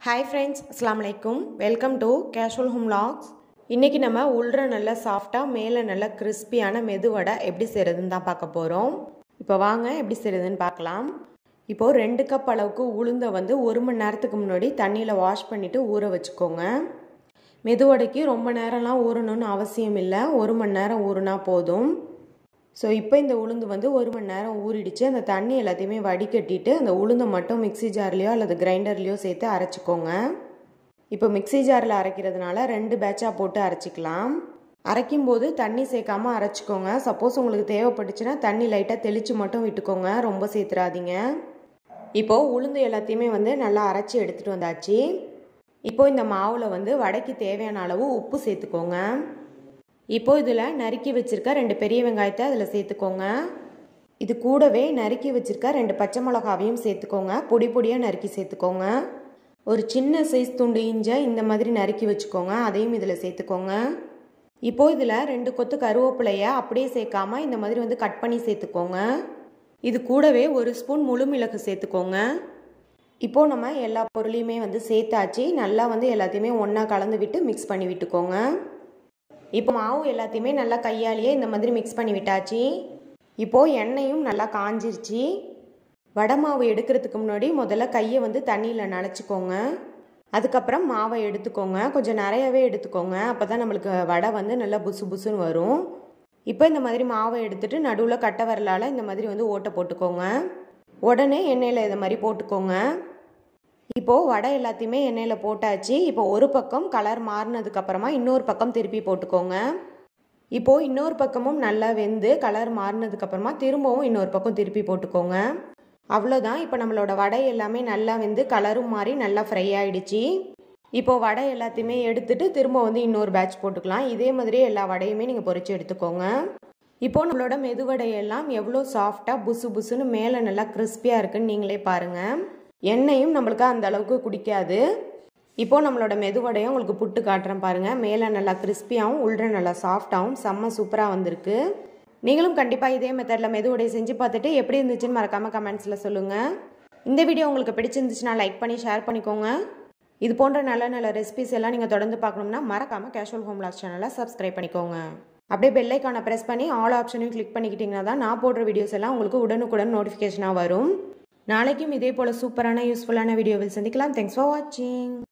hi friends அஸ்லாம் வலைக்கும் welcome to casual home logs இன்றைக்கி நம்ம உள்ற நல்லா சாஃப்டாக மேலே நல்லா கிறிஸ்பியான மெதுவடை எப்படி செய்கிறதுன்னு தான் பார்க்க போகிறோம் இப்போ வாங்க எப்படி செய்கிறதுன்னு பார்க்கலாம் இப்போது ரெண்டு கப் அளவுக்கு உளுந்தை வந்து ஒரு மணி நேரத்துக்கு முன்னாடி தண்ணியில் வாஷ் பண்ணிவிட்டு ஊற வச்சுக்கோங்க மெதுவடைக்கு ரொம்ப நேரம்லாம் ஊறணும்னு அவசியம் இல்லை ஒரு மணி நேரம் ஊறுனா போதும் ஸோ இப்போ இந்த உளுந்து வந்து ஒரு மணி நேரம் ஊறிடுச்சு அந்த தண்ணி எல்லாத்தையுமே வடிகட்டிட்டு அந்த உளுந்தை மட்டும் மிக்சி ஜார்லேயோ அல்லது கிரைண்டர்லேயோ சேர்த்து அரைச்சிக்கோங்க இப்போ மிக்சி ஜாரில் அரைக்கிறதுனால ரெண்டு பேட்சாக போட்டு அரைச்சிக்கலாம் அரைக்கும் போது தண்ணி சேர்க்காம அரைச்சிக்கோங்க சப்போஸ் உங்களுக்கு தேவைப்பட்டுச்சுன்னா தண்ணி லைட்டாக தெளித்து மட்டும் விட்டுக்கோங்க ரொம்ப சேர்த்துறாதீங்க இப்போது உளுந்து எல்லாத்தையுமே வந்து நல்லா அரைச்சி எடுத்துகிட்டு வந்தாச்சு இப்போ இந்த மாவில் வந்து வடைக்கு தேவையான அளவு உப்பு சேர்த்துக்கோங்க இப்போ இதில் நறுக்கி வச்சுருக்க ரெண்டு பெரிய வெங்காயத்தை அதில் சேர்த்துக்கோங்க இது கூடவே நறுக்கி வச்சுருக்க ரெண்டு பச்சை மிளகாவையும் சேர்த்துக்கோங்க பொடி பொடியாக நறுக்கி சேர்த்துக்கோங்க ஒரு சின்ன சைஸ் துண்டு இஞ்சை இந்த மாதிரி நறுக்கி வச்சுக்கோங்க அதையும் இதில் சேர்த்துக்கோங்க இப்போது இதில் ரெண்டு கொத்து கருவேப்பிலையை அப்படியே சேர்க்காம இந்த மாதிரி வந்து கட் பண்ணி சேர்த்துக்கோங்க இது கூடவே ஒரு ஸ்பூன் முழு மிளகு சேர்த்துக்கோங்க இப்போது நம்ம எல்லா பொருளையுமே வந்து சேர்த்தாச்சு நல்லா வந்து எல்லாத்தையுமே ஒன்றா கலந்து விட்டு மிக்ஸ் பண்ணி விட்டுக்கோங்க இப்போ மாவு எல்லாத்தையுமே நல்லா கையாலேயே இந்த மாதிரி மிக்ஸ் பண்ணி விட்டாச்சு இப்போது எண்ணெயும் நல்லா காஞ்சிருச்சு வடை மாவு எடுக்கிறதுக்கு முன்னாடி முதல்ல கையை வந்து தண்ணியில் நனைச்சிக்கோங்க அதுக்கப்புறம் மாவை எடுத்துக்கோங்க கொஞ்சம் நிறையவே எடுத்துக்கோங்க அப்போ தான் நம்மளுக்கு வடை வந்து நல்லா புசு புசுன்னு வரும் இப்போ இந்த மாதிரி மாவை எடுத்துகிட்டு நடுவில் கட்டை வரலால் இந்த மாதிரி வந்து ஓட்டை போட்டுக்கோங்க உடனே எண்ணெயில் இதை மாதிரி போட்டுக்கோங்க இப்போது வடை எல்லாத்தையுமே எண்ணெயில் போட்டாச்சு இப்போ ஒரு பக்கம் கலர் மாறினதுக்கப்புறமா இன்னொரு பக்கம் திருப்பி போட்டுக்கோங்க இப்போது இன்னொரு பக்கமும் நல்லா வெந்து கலர் மாறினதுக்கப்புறமா திரும்பவும் இன்னொரு பக்கம் திருப்பி போட்டுக்கோங்க அவ்வளோதான் இப்போ நம்மளோட வடை எல்லாமே நல்லா வெந்து கலரும் மாறி நல்லா ஃப்ரை ஆகிடுச்சு இப்போது வடை எல்லாத்தையுமே எடுத்துட்டு திரும்ப வந்து இன்னொரு பேட்ச் போட்டுக்கலாம் இதே மாதிரியே எல்லா வடையுமே நீங்கள் பொறிச்சு எடுத்துக்கோங்க இப்போது நம்மளோட மெதுவடையெல்லாம் எவ்வளோ சாஃப்டாக புசு புசுன்னு மேலே நல்லா கிறிஸ்பியாக இருக்குன்னு நீங்களே பாருங்கள் எண்ணெயும் நம்மளுக்கு அந்த அளவுக்கு குடிக்காது இப்போது நம்மளோட மெதுவடையும் உங்களுக்கு புட்டு காட்டுறேன் பாருங்கள் மேலே நல்லா கிறிஸ்பியாகவும் உள்ள நல்லா சாஃப்டாகவும் செம்ம சூப்பராக வந்திருக்கு நீங்களும் கண்டிப்பாக இதே மெத்தடில் மெதுவடை செஞ்சு பார்த்துட்டு எப்படி இருந்துச்சுன்னு மறக்காமல் கமெண்ட்ஸில் சொல்லுங்கள் இந்த வீடியோ உங்களுக்கு பிடிச்சிருந்துச்சுன்னா லைக் பண்ணி ஷேர் பண்ணிக்கோங்க இது போன்ற நல்ல நல்ல ரெசிபிஸ் எல்லாம் நீங்கள் தொடர்ந்து பார்க்கணும்னா மறக்காமல் கேஷுவல் ஹோம் லாஸ் சேனலை சப்ஸ்கிரைப் பண்ணிக்கோங்க அப்படியே பெல்லைக்கான ப்ரெஸ் பண்ணி ஆல் ஆப்ஷனையும் கிளிக் பண்ணிக்கிட்டிங்கன்னா தான் நான் போடுற வீடியோஸ் எல்லாம் உங்களுக்கு உடனுக்குடன் நோட்டிஃபிகேஷனாக வரும் நாளைக்கும் இதே போல் சூப்பரான யூஸ்ஃபுல்லான வீடியோவில் சந்திக்கலாம் தேங்க்ஸ் ஃபார் வாட்சிங்